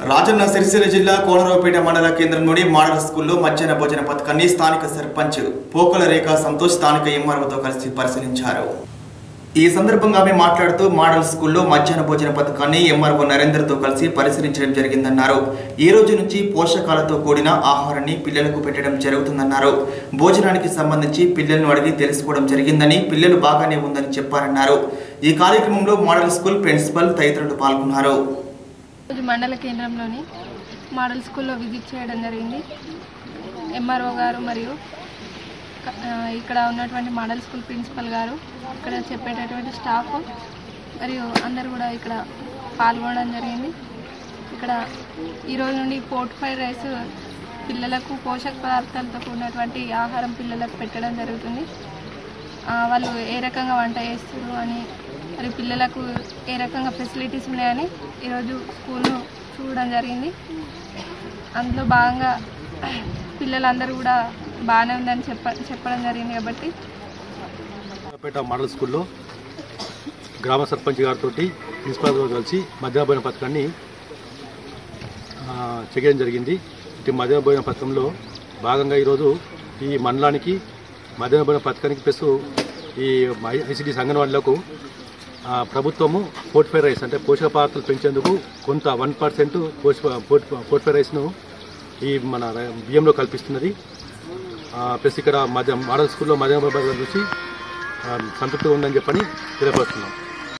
రాజన్న సిరిసిల్ల జిల్లా కోనరావుపేట మండల కేంద్రంలోని మోడల్ స్కూల్లో మధ్యాహ్న భోజన పథకాన్ని స్థానిక సర్పంచ్ పోకల రేఖ సంతోష్ స్థానిక ఎంఆర్ఓతో కలిసి పరిశీలించారు ఈ సందర్భంగా ఆమె మాట్లాడుతూ మోడల్ స్కూల్లో మధ్యాహ్న భోజన పథకాన్ని ఎంఆర్ఓ నరేందర్తో కలిసి పరిశీలించడం జరిగిందన్నారు ఈ రోజు నుంచి పోషకాలతో కూడిన ఆహారాన్ని పిల్లలకు పెట్టడం జరుగుతుందన్నారు భోజనానికి సంబంధించి పిల్లలను అడిగి తెలుసుకోవడం జరిగిందని పిల్లలు బాగానే ఉందని చెప్పారన్నారు ఈ కార్యక్రమంలో మోడల్ స్కూల్ ప్రిన్సిపల్ తదితరులు పాల్గొన్నారు రోజు మండల కేంద్రంలోని మోడల్ స్కూల్లో విజిట్ చేయడం జరిగింది ఎంఆర్ఓ గారు మరియు క- ఆ, ఇక్కడ ఉన్నటువంటి మోడల్ స్కూల్ ప్రిన్సిపల్ గారు ఇక్కడ చెప్పేటటువంటి స్టాఫ్ మరియు అందరు కూడా ఇక్కడ పాల్గొనడం జరిగింది ఇక్కడ ఈరోజు నుండి పోర్ట్ ఫ్రైడ్ రైస్ పిల్లలకు పోషక పదార్థాలతో కూడినటువంటి ఆహారం పిల్లలకు పెట్టడం జరుగుతుంది ఆ, వాళ్ళు ఏ రకంగా వంట చేస్తారు అని మరి పిల్లలకు ఏ రకంగా ఫెసిలిటీస్ ఉన్నాయని ఈరోజు స్కూల్ను చూడడం జరిగింది అందులో భాగంగా పిల్లలందరూ కూడా బాగానే ఉందని చెప్ప చెప్పడం జరిగింది కాబట్టి పేట మోడల్ స్కూల్లో గ్రామ సర్పంచ్ గారితో ప్రిన్సిపాల్ గారు కలిసి మధ్యాహ్న భోజన పథకాన్ని ఆ, చేయడం జరిగింది ఇటు మధ్యాహ్న భోజన పథకంలో భాగంగా ఈరోజు ఈ మండలానికి మధ్యాహ్న భోజన పథకానికి ప్లస్ ఈ ఐసిడి అంగన్వాడీలకు ఆ, ప్రభుత్వము పోర్ట్ఫై రైస్ అంటే పోషక పదార్థాలు పెంచేందుకు కొంత వన్ పర్సెంట్ పోర్ట్ఫై రైస్ను ఈ మన బియ్యంలో కల్పిస్తున్నది ఆ, ప్లస్ ఇక్కడ మధ్య మోడల్ స్కూల్లో మధ్యాహ్న భోజనం చూసి ఆ, సంతృప్తిగా ఉందని చెప్పని తెలియపరుస్తున్నాం